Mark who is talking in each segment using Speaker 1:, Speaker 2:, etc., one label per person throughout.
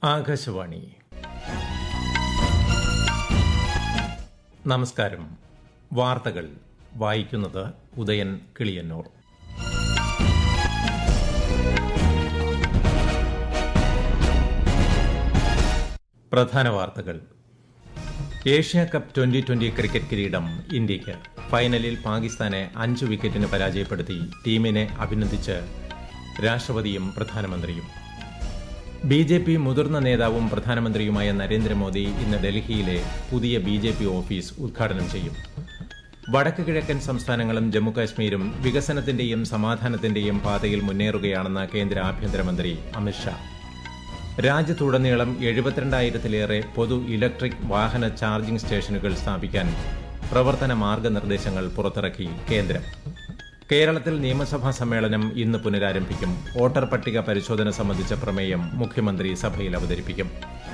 Speaker 1: ആകാശവാണി നമസ്കാരം വാർത്തകൾ വായിക്കുന്നത് ഉദയൻ കിളിയന്നൂർ പ്രധാന വാർത്തകൾ Asia cup twenty twenty cricket കിരീടം ഇന്ത്യയ്ക്ക് ഫൈനലിൽ പാകിസ്ഥാനെ അഞ്ച് വിക്കറ്റിന് പരാജയപ്പെടുത്തി ടീമിനെ അഭിനന്ദിച്ച് രാഷ്ട്രപതിയും പ്രധാനമന്ത്രിയും ബി ജെ പി മുതിർന്ന നേതാവും പ്രധാനമന്ത്രിയുമായ നരേന്ദ്രമോദി ഇന്ന് ഡൽഹിയിലെ പുതിയ ബി ജെ പി ഓഫീസ് ഉദ്ഘാടനം ചെയ്യും വടക്ക് കിഴക്കൻ സംസ്ഥാനങ്ങളും ജമ്മുകാശ്മീരും വികസനത്തിന്റെയും സമാധാനത്തിന്റെയും പാതയിൽ മുന്നേറുകയാണെന്ന് കേന്ദ്ര ആഭ്യന്തരമന്ത്രി അമിത്ഷാ രാജ്യത്തുടനീളം എഴുപത്തിരണ്ടായിരത്തിലേറെ പൊതു ഇലക്ട്രിക് വാഹന ചാർജിംഗ് സ്റ്റേഷനുകൾ സ്ഥാപിക്കാൻ പ്രവർത്തന മാർഗനിർദ്ദേശങ്ങൾ പുറത്തിറക്കി കേന്ദ്രം കേരളത്തിൽ നിയമസഭാ സമ്മേളനം ഇന്ന് പുനരാരംഭിക്കും വോട്ടർ പട്ടിക പരിശോധന സംബന്ധിച്ച പ്രമേയം മുഖ്യമന്ത്രി സഭയിൽ അവതരിപ്പിക്കും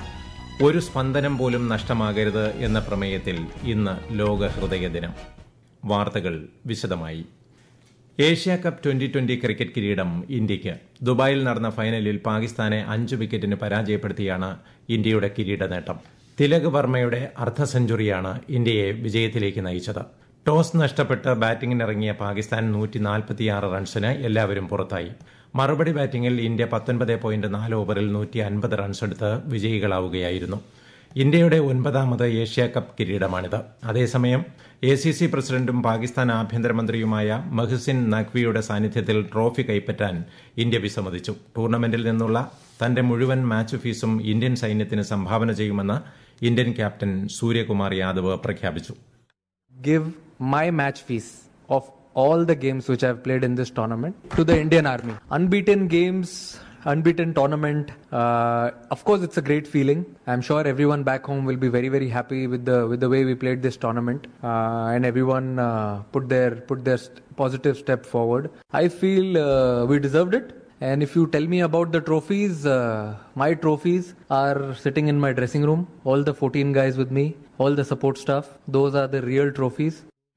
Speaker 1: ഒരു സ്പന്ദനം പോലും നഷ്ടമാകരുത് എന്ന പ്രമേയത്തിൽ ഇന്ന് ലോക ഹൃദയ ദിനം വാർത്തകൾ വിശദമായി Asia cup twenty twenty cricket കിരീടം ഇന്ത്യയ്ക്ക് ദുബായിൽ നടന്ന ഫൈനലിൽ പാകിസ്ഥാനെ അഞ്ച് വിക്കറ്റിന് പരാജയപ്പെടുത്തിയാണ് ഇന്ത്യയുടെ കിരീട നേട്ടം തിലക് വർമ്മയുടെ അർദ്ധ സെഞ്ചുറിയാണ് ഇന്ത്യയെ വിജയത്തിലേക്ക് നയിച്ചത് ടോസ് നഷ്ടപ്പെട്ട് ബാറ്റിംഗിനിറങ്ങിയ പാകിസ്ഥാൻ നൂറ്റി നാൽപ്പത്തിയാറ് റൺസിന് എല്ലാവരും പുറത്തായി മറുപടി ബാറ്റിംഗിൽ ഇന്ത്യ പത്തൊൻപത് പോയിന്റ് നാല് ഓവറിൽ നൂറ്റി അൻപത് റൺസെടുത്ത് വിജയികളാവുകയായിരുന്നു ഇന്ത്യയുടെ ഒൻപതാമത് ഏഷ്യ കപ്പ് കിരീടമാണിത് അതേസമയം എ സി സി പ്രസിഡന്റും പാകിസ്ഥാൻ ആഭ്യന്തരമന്ത്രിയുമായ മഹ്സിൻ നഖ്വിയുടെ സാന്നിധ്യത്തിൽ ട്രോഫി കൈപ്പറ്റാൻ ഇന്ത്യ വിസമ്മതിച്ചു ടൂർണമെന്റിൽ നിന്നുള്ള തന്റെ മുഴുവൻ മാച്ച് ഫീസും ഇന്ത്യൻ സൈന്യത്തിന് സംഭാവന ചെയ്യുമെന്ന് ഇന്ത്യൻ ക്യാപ്റ്റൻ സൂര്യകുമാർ യാദവ് പ്രഖ്യാപിച്ചു
Speaker 2: give my match fees of all the games which I've played in this tournament to the Indian Army. Unbeaten games, unbeaten tournament. Uh, of course, it's a great feeling. I'm sure everyone back home will be very, very happy with the with the way we played this tournament, uh, and everyone uh, put their put their st- positive step forward. I feel uh, we deserved it. And if you tell me about the trophies, uh, my trophies are sitting in my dressing room. All the 14 guys with me, all the support staff, those are the real trophies.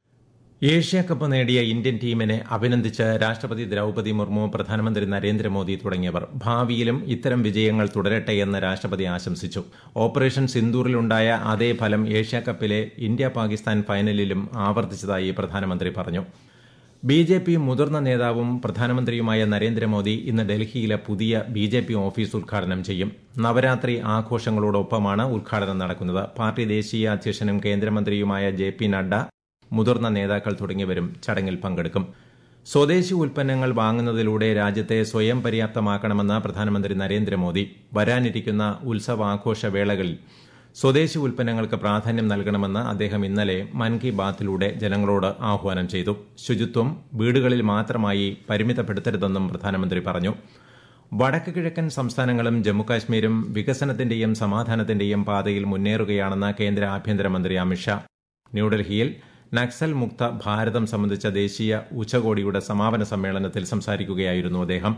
Speaker 1: Asia cup നേടിയ Indian ടീമിനെ അഭിനന്ദിച്ച് രാഷ്ട്രപതി ദ്രൌപതി മുർമു പ്രധാനമന്ത്രി നരേന്ദ്രമോദി തുടങ്ങിയവർ ഭാവിയിലും ഇത്തരം വിജയങ്ങൾ തുടരട്ടെ എന്ന് രാഷ്ട്രപതി ആശംസിച്ചു ഓപ്പറേഷൻ സിന്ദൂറിലുണ്ടായ അതേ ഫലം ഏഷ്യ കപ്പിലെ ഇന്ത്യ പാകിസ്ഥാൻ ഫൈനലിലും ആവർത്തിച്ചതായി പ്രധാനമന്ത്രി പറഞ്ഞു ബി ജെ പി മുതിർന്ന നേതാവും പ്രധാനമന്ത്രിയുമായ നരേന്ദ്രമോദി ഇന്ന് ഡൽഹിയിലെ പുതിയ ബി ജെ പി ഓഫീസ് ഉദ്ഘാടനം ചെയ്യും നവരാത്രി ആഘോഷങ്ങളോടൊപ്പമാണ് ഉദ്ഘാടനം നടക്കുന്നത് പാർട്ടി ദേശീയ അധ്യക്ഷനും കേന്ദ്രമന്ത്രിയുമായ ജെ പി നഡ്ഡ മുതിർന്ന നേതാക്കൾ തുടങ്ങിയവരും ചടങ്ങിൽ പങ്കെടുക്കും സ്വദേശി ഉൽപ്പന്നങ്ങൾ വാങ്ങുന്നതിലൂടെ രാജ്യത്തെ സ്വയം പര്യാപ്തമാക്കണമെന്ന് പ്രധാനമന്ത്രി നരേന്ദ്രമോദി വരാനിരിക്കുന്ന ഉത്സവാഘോഷ വേളകളിൽ സ്വദേശി ഉൽപ്പന്നങ്ങൾക്ക് പ്രാധാന്യം നൽകണമെന്ന് അദ്ദേഹം ഇന്നലെ മൻ കി ബാത്തിലൂടെ ജനങ്ങളോട് ആഹ്വാനം ചെയ്തു ശുചിത്വം വീടുകളിൽ മാത്രമായി പരിമിതപ്പെടുത്തരുതെന്നും പ്രധാനമന്ത്രി പറഞ്ഞു വടക്ക് കിഴക്കൻ സംസ്ഥാനങ്ങളും ജമ്മുകാശ്മീരും വികസനത്തിന്റെയും സമാധാനത്തിന്റെയും പാതയിൽ മുന്നേറുകയാണെന്ന് കേന്ദ്ര ആഭ്യന്തരമന്ത്രി അമിത്ഷാ ന്യൂഡൽഹിയിൽ നക്സൽ മുക്ത ഭാരതം സംബന്ധിച്ച ദേശീയ ഉച്ചകോടിയുടെ സമാപന സമ്മേളനത്തിൽ സംസാരിക്കുകയായിരുന്നു അദ്ദേഹം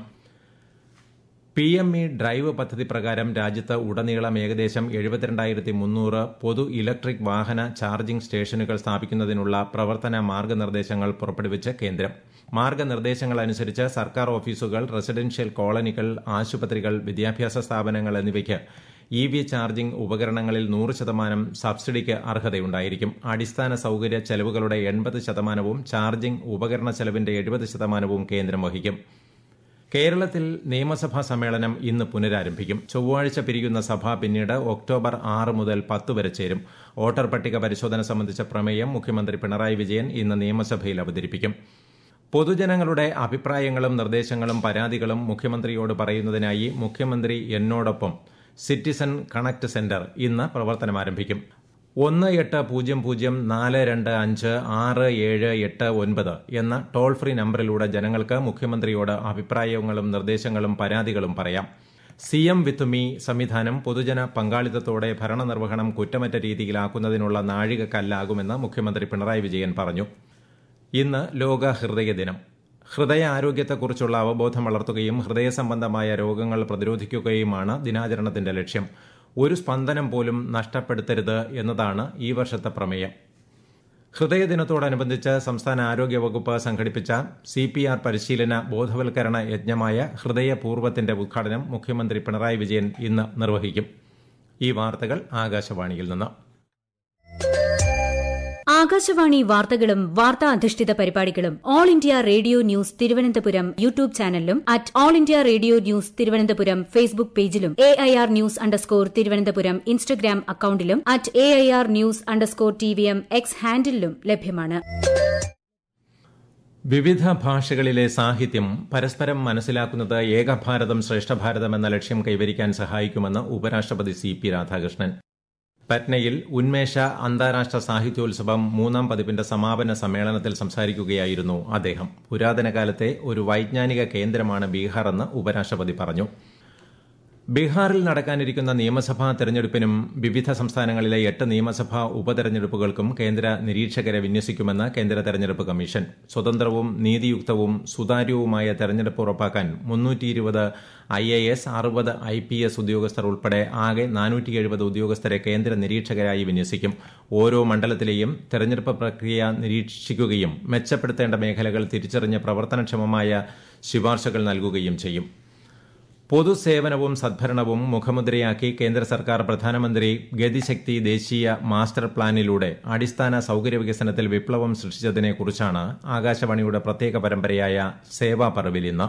Speaker 1: പി എം ഇ ഡ്രൈവ് പദ്ധതി പ്രകാരം രാജ്യത്ത് ഉടനീളം ഏകദേശം എഴുപത്തിരണ്ടായിരത്തി മുന്നൂറ് പൊതു ഇലക്ട്രിക് വാഹന ചാർജിംഗ് സ്റ്റേഷനുകൾ സ്ഥാപിക്കുന്നതിനുള്ള പ്രവർത്തന മാർഗനിർദ്ദേശങ്ങൾ പുറപ്പെടുവിച്ച് കേന്ദ്രം മാർഗനിർദ്ദേശങ്ങൾ അനുസരിച്ച് സർക്കാർ ഓഫീസുകൾ റെസിഡൻഷ്യൽ കോളനികൾ ആശുപത്രികൾ വിദ്യാഭ്യാസ സ്ഥാപനങ്ങൾ എന്നിവയ്ക്ക് ഇ വി ചാർജിംഗ് ഉപകരണങ്ങളിൽ നൂറ് ശതമാനം സബ്സിഡിക്ക് അർഹതയുണ്ടായിരിക്കും അടിസ്ഥാന സൌകര്യ ചെലവുകളുടെ എൺപത് ശതമാനവും ചാർജിംഗ് ഉപകരണ ചെലവിന്റെ എഴുപത് ശതമാനവും കേന്ദ്രം വഹിക്കും കേരളത്തിൽ നിയമസഭാ സമ്മേളനം ഇന്ന് പുനരാരംഭിക്കും ചൊവ്വാഴ്ച പിരിയുന്ന സഭ പിന്നീട് ഒക്ടോബർ ആറ് മുതൽ പത്ത് വരെ ചേരും വോട്ടർ പട്ടിക പരിശോധന സംബന്ധിച്ച പ്രമേയം മുഖ്യമന്ത്രി പിണറായി വിജയൻ ഇന്ന് നിയമസഭയിൽ അവതരിപ്പിക്കും പൊതുജനങ്ങളുടെ അഭിപ്രായങ്ങളും നിർദ്ദേശങ്ങളും പരാതികളും മുഖ്യമന്ത്രിയോട് പറയുന്നതിനായി മുഖ്യമന്ത്രി എന്നോടൊപ്പം സിറ്റിസൺ കണക്ട് സെന്റർ ഇന്ന് പ്രവർത്തനം ആരംഭിക്കും ഒന്ന് എട്ട് പൂജ്യം പൂജ്യം നാല് രണ്ട് അഞ്ച് ആറ് ഏഴ് എട്ട് ഒൻപത് എന്ന ടോൾ ഫ്രീ നമ്പറിലൂടെ ജനങ്ങൾക്ക് മുഖ്യമന്ത്രിയോട് അഭിപ്രായങ്ങളും നിർദ്ദേശങ്ങളും പരാതികളും പറയാം സി എം വിത്ത് മീ സംവിധാനം പൊതുജന പങ്കാളിത്തത്തോടെ ഭരണനിർവഹണം കുറ്റമറ്റ രീതിയിലാക്കുന്നതിനുള്ള നാഴികക്കല്ലാകുമെന്ന് മുഖ്യമന്ത്രി പിണറായി വിജയൻ പറഞ്ഞു ഇന്ന് ലോക ഹൃദയ ദിനം ഹൃദയാരോഗ്യത്തെക്കുറിച്ചുള്ള അവബോധം വളർത്തുകയും ഹൃദയ സംബന്ധമായ രോഗങ്ങൾ പ്രതിരോധിക്കുകയുമാണ് ദിനാചരണത്തിന്റെ ലക്ഷ്യം ഒരു സ്പന്ദനം പോലും നഷ്ടപ്പെടുത്തരുത് എന്നതാണ് ഈ വർഷത്തെ പ്രമേയം ഹൃദയദിനത്തോടനുബന്ധിച്ച് സംസ്ഥാന ആരോഗ്യ വകുപ്പ് സംഘടിപ്പിച്ച സി പി ആർ പരിശീലന ബോധവൽക്കരണ യജ്ഞമായ ഹൃദയപൂർവ്വത്തിന്റെ ഉദ്ഘാടനം മുഖ്യമന്ത്രി പിണറായി വിജയൻ ഇന്ന് നിർവഹിക്കും ഈ വാർത്തകൾ ആകാശവാണിയിൽ നിന്ന്
Speaker 3: ആകാശവാണി വാർത്തകളും വാർത്താ അധിഷ്ഠിത പരിപാടികളും all India radio news Thiruvananthapuram YouTube ചാനലിലും at all India radio news Thiruvananthapuram Facebook പേജിലും A I R news underscore Thiruvananthapuram Instagram അക്കൌണ്ടിലും at A I R news underscore T V M X ഹാൻഡിലും ലഭ്യമാണ്
Speaker 1: വിവിധ ഭാഷകളിലെ സാഹിത്യം പരസ്പരം മനസ്സിലാക്കുന്നത് ഏകഭാരതം ശ്രേഷ്ഠഭാരതം എന്ന ലക്ഷ്യം കൈവരിക്കാൻ സഹായിക്കുമെന്ന് ഉപരാഷ്ട്രപതി സി പി രാധാകൃഷ്ണൻ പറ്റ്നയിൽ ഉന്മേഷ അന്താരാഷ്ട്ര സാഹിത്യോത്സവം മൂന്നാം പതിപ്പിന്റെ സമാപന സമ്മേളനത്തിൽ സംസാരിക്കുകയായിരുന്നു അദ്ദേഹം പുരാതന കാലത്തെ ഒരു വൈജ്ഞാനിക കേന്ദ്രമാണ് ബീഹാർ എന്ന് ഉപരാഷ്ട്രപതി പറഞ്ഞു ബീഹാറിൽ നടക്കാനിരിക്കുന്ന നിയമസഭാ തെരഞ്ഞെടുപ്പിനും വിവിധ സംസ്ഥാനങ്ങളിലെ എട്ട് നിയമസഭാ ഉപതെരഞ്ഞെടുപ്പുകൾക്കും കേന്ദ്ര നിരീക്ഷകരെ വിന്യസിക്കുമെന്ന് കേന്ദ്ര തെരഞ്ഞെടുപ്പ് കമ്മീഷൻ സ്വതന്ത്രവും നീതിയുക്തവും സുതാര്യവുമായ തെരഞ്ഞെടുപ്പ് ഉറപ്പാക്കാൻ മുന്നൂറ്റി ഇരുപത് ഐ എ എസ് അറുപത് ഐ പി എസ് ഉദ്യോഗസ്ഥർ ഉൾപ്പെടെ ആകെ നാനൂറ്റി എഴുപത് ഉദ്യോഗസ്ഥരെ കേന്ദ്ര നിരീക്ഷകരായി വിന്യസിക്കും ഓരോ മണ്ഡലത്തിലെയും തെരഞ്ഞെടുപ്പ് പ്രക്രിയ നിരീക്ഷിക്കുകയും മെച്ചപ്പെടുത്തേണ്ട മേഖലകൾ തിരിച്ചറിഞ്ഞ് പ്രവർത്തനക്ഷമമായ ശുപാർശകൾ നൽകുകയും ചെയ്യും പൊതുസേവനവും സദ്ഭരണവും മുഖമുദ്രയാക്കി കേന്ദ്ര സർക്കാർ പ്രധാനമന്ത്രി ഗതിശക്തി ദേശീയ മാസ്റ്റർ പ്ലാനിലൂടെ അടിസ്ഥാന സൌകര്യ വികസനത്തിൽ വിപ്ലവം സൃഷ്ടിച്ചതിനെക്കുറിച്ചാണ് ആകാശവാണിയുടെ പ്രത്യേക പരമ്പരയായ സേവാ പറവിൽ ഇന്ന്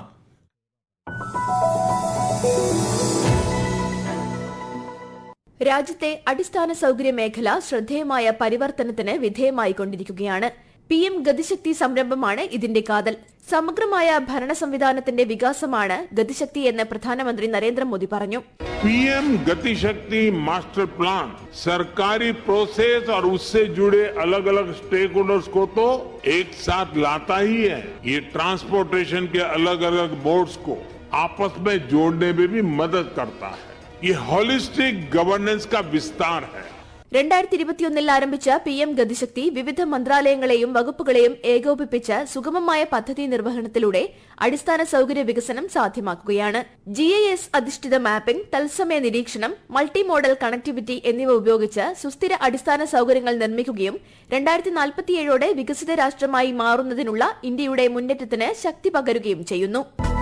Speaker 4: രാജ്യത്തെ അടിസ്ഥാന സൌകര്യ മേഖല ശ്രദ്ധേയമായ പരിവർത്തനത്തിന് വിധേയമായിക്കൊണ്ടിരിക്കുകയാണ് പി എം ഗതിശക്തി സംരംഭമാണ് ഇതിന്റെ കാതൽ സമഗ്രമായ ഭരണ സംവിധാനത്തിന്റെ വികാസമാണ് ഗതിശക്തി എന്ന് പ്രധാനമന്ത്രി നരേന്ദ്രമോദി പറഞ്ഞു
Speaker 5: पीएम गति शक्ति मास्टर प्लान सरकारी प्रोसेस और उससे जुड़े अलग अलग स्टेक होल्डर्स को तो एक साथ लाता ही है ये ट्रांसपोर्टेशन के अलग अलग बोर्ड्स को आपस में जोड़ने में भी मदद करता है ये हॉलिस्टिक गवर्नेंस का विस्तार है
Speaker 4: രണ്ടായിരത്തി ഇരുപത്തിയൊന്നിൽ ആരംഭിച്ച പി എം ഗതിശക്തി വിവിധ മന്ത്രാലയങ്ങളെയും വകുപ്പുകളെയും ഏകോപിപ്പിച്ച് സുഗമമായ പദ്ധതി നിർവഹണത്തിലൂടെ അടിസ്ഥാന സൌകര്യ വികസനം സാധ്യമാക്കുകയാണ് ജി ഐ എസ് അധിഷ്ഠിത മാപ്പിംഗ് തത്സമയ നിരീക്ഷണം മൾട്ടി മോഡൽ കണക്ടിവിറ്റി എന്നിവ ഉപയോഗിച്ച് സുസ്ഥിര അടിസ്ഥാന സൌകര്യങ്ങൾ നിർമ്മിക്കുകയും രണ്ടായിരത്തി നാൽപ്പത്തിയേഴോടെ വികസിത രാഷ്ട്രമായി മാറുന്നതിനുള്ള ഇന്ത്യയുടെ മുന്നേറ്റത്തിന് ശക്തി പകരുകയും ചെയ്യുന്നു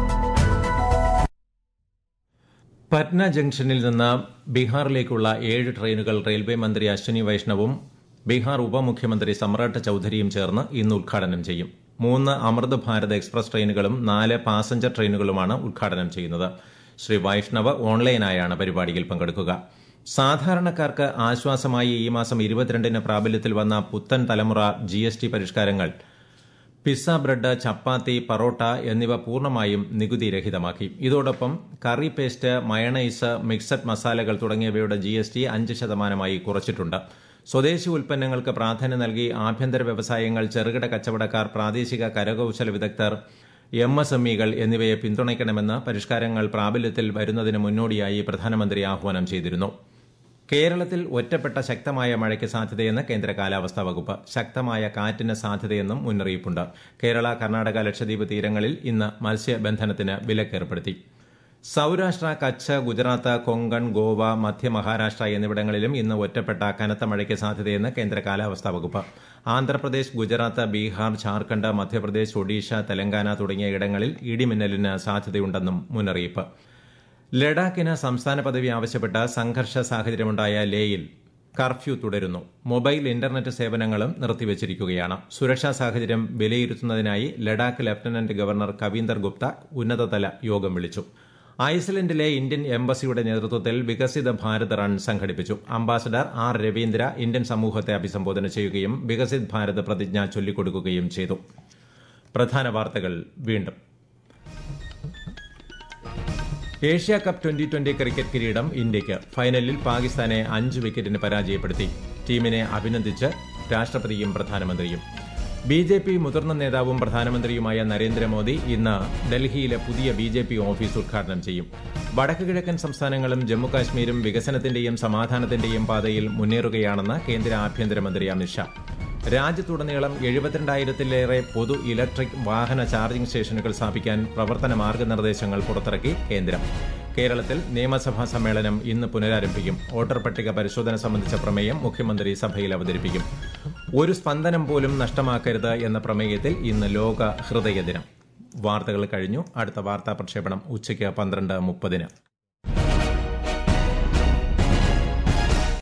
Speaker 1: പറ്റ്ന ജംഗ്ഷനിൽ നിന്ന് ബീഹാറിലേക്കുള്ള ഏഴ് ട്രെയിനുകൾ റെയിൽവേ മന്ത്രി അശ്വനി വൈഷ്ണവും ബീഹാർ ഉപമുഖ്യമന്ത്രി സമ്രാട്ട് ചൌധരിയും ചേർന്ന് ഇന്ന് ഉദ്ഘാടനം ചെയ്യും മൂന്ന് അമൃത് ഭാരത് എക്സ്പ്രസ് ട്രെയിനുകളും നാല് പാസഞ്ചർ ട്രെയിനുകളുമാണ് ഉദ്ഘാടനം ചെയ്യുന്നത് ശ്രീ വൈഷ്ണവ് ഓൺലൈനായാണ് പരിപാടിയിൽ പങ്കെടുക്കുക സാധാരണക്കാർക്ക് ആശ്വാസമായി ഈ മാസം ഇരുപത്തിരണ്ടിന് പ്രാബല്യത്തിൽ വന്ന പുത്തൻ തലമുറ ജി എസ് ടി പരിഷ്കാരങ്ങൾ പിസ്സ ബ്രെഡ് ചപ്പാത്തി പറോട്ട എന്നിവ പൂർണ്ണമായും നികുതി രഹിതമാക്കി ഇതോടൊപ്പം കറി പേസ്റ്റ് മയണൈസ് മിക്സഡ് മസാലകൾ തുടങ്ങിയവയുടെ ജി എസ് ടി അഞ്ച് ശതമാനമായി കുറച്ചിട്ടുണ്ട് സ്വദേശി ഉൽപ്പന്നങ്ങൾക്ക് പ്രാധാന്യം നൽകി ആഭ്യന്തര വ്യവസായങ്ങൾ ചെറുകിട കച്ചവടക്കാർ പ്രാദേശിക കരകൌശല വിദഗ്ധർ എം എസ് എം ഇകൾ എന്നിവയെ പിന്തുണയ്ക്കണമെന്ന് പരിഷ്കാരങ്ങൾ പ്രാബല്യത്തിൽ വരുന്നതിന് മുന്നോടിയായി പ്രധാനമന്ത്രി ആഹ്വാനം ചെയ്തിരുന്നു കേരളത്തിൽ ഒറ്റപ്പെട്ട ശക്തമായ മഴയ്ക്ക് സാധ്യതയെന്ന് കേന്ദ്ര കാലാവസ്ഥാ വകുപ്പ് ശക്തമായ കാറ്റിന് സാധ്യതയെന്നും മുന്നറിയിപ്പുണ്ട് കേരള കർണാടക ലക്ഷദ്വീപ് തീരങ്ങളിൽ ഇന്ന് മത്സ്യബന്ധനത്തിന് വിലക്കേർപ്പെടുത്തി സൌരാഷ്ട്ര കച്ച് ഗുജറാത്ത് കൊങ്കൺ ഗോവ മധ്യ മഹാരാഷ്ട്ര എന്നിവിടങ്ങളിലും ഇന്ന് ഒറ്റപ്പെട്ട കനത്ത മഴയ്ക്ക് സാധ്യതയെന്ന് കേന്ദ്ര കാലാവസ്ഥാ വകുപ്പ് ആന്ധ്രാപ്രദേശ് ഗുജറാത്ത് ബീഹാർ ഝാർഖണ്ഡ് മധ്യപ്രദേശ് ഒഡീഷ തെലങ്കാന തുടങ്ങിയ ഇടങ്ങളിൽ ഇടിമിന്നലിന് സാധ്യതയുണ്ടെന്നും മുന്നറിയിപ്പ് ലഡാക്കിന് സംസ്ഥാന പദവി ആവശ്യപ്പെട്ട സംഘർഷ സാഹചര്യമുണ്ടായ ലേയിൽ കർഫ്യൂ തുടരുന്നു മൊബൈൽ ഇന്റർനെറ്റ് സേവനങ്ങളും നിർത്തിവച്ചിരിക്കുകയാണ് സുരക്ഷാ സാഹചര്യം വിലയിരുത്തുന്നതിനായി ലഡാക്ക് ലഫ്റ്റനന്റ് ഗവർണർ കവീന്ദർ ഗുപ്ത ഉന്നതതല യോഗം വിളിച്ചു ഐസ്ലൻഡിലെ ഇന്ത്യൻ എംബസിയുടെ നേതൃത്വത്തിൽ വികസിത ഭാരത് റൺ സംഘടിപ്പിച്ചു അംബാസഡർ ആർ രവീന്ദ്ര ഇന്ത്യൻ സമൂഹത്തെ അഭിസംബോധന ചെയ്യുകയും വികസിത് ഭാരത് പ്രതിജ്ഞ ചൊല്ലിക്കൊടുക്കുകയും ചെയ്തു പ്രധാന വാർത്തകൾ വീണ്ടും Asia cup twenty twenty cricket കിരീടം ഇന്ത്യയ്ക്ക് ഫൈനലിൽ പാകിസ്ഥാനെ അഞ്ച് വിക്കറ്റിന് പരാജയപ്പെടുത്തി ടീമിനെ അഭിനന്ദിച്ച് രാഷ്ട്രപതിയും പ്രധാനമന്ത്രിയും ബി ജെ പി മുതിർന്ന നേതാവും പ്രധാനമന്ത്രിയുമായ നരേന്ദ്രമോദി ഇന്ന് ഡൽഹിയിലെ പുതിയ ബി ജെ പി ഓഫീസ് ഉദ്ഘാടനം ചെയ്യും വടക്ക് കിഴക്കൻ സംസ്ഥാനങ്ങളും ജമ്മുകാശ്മീരും വികസനത്തിന്റെയും സമാധാനത്തിന്റെയും പാതയിൽ മുന്നേറുകയാണെന്ന് കേന്ദ്ര ആഭ്യന്തരമന്ത്രി അമിത്ഷാ രാജ്യത്തുടനീളം എഴുപത്തിരണ്ടായിരത്തിലേറെ പൊതു ഇലക്ട്രിക് വാഹന ചാർജിംഗ് സ്റ്റേഷനുകൾ സ്ഥാപിക്കാൻ പ്രവർത്തന മാർഗനിർദ്ദേശങ്ങൾ പുറത്തിറക്കി കേന്ദ്രം കേരളത്തിൽ നിയമസഭാ സമ്മേളനം ഇന്ന് പുനരാരംഭിക്കും വോട്ടർ പട്ടിക പരിശോധന സംബന്ധിച്ച പ്രമേയം മുഖ്യമന്ത്രി സഭയിൽ അവതരിപ്പിക്കും ഒരു സ്പന്ദനം പോലും നഷ്ടമാക്കരുത് എന്ന പ്രമേയത്തിൽ ഇന്ന് ലോക ഹൃദയ ദിനം വാർത്തകൾ കഴിഞ്ഞു അടുത്ത വാർത്താ പ്രക്ഷേപണം ഉച്ചയ്ക്ക് പന്ത്രണ്ട് മുപ്പതിന്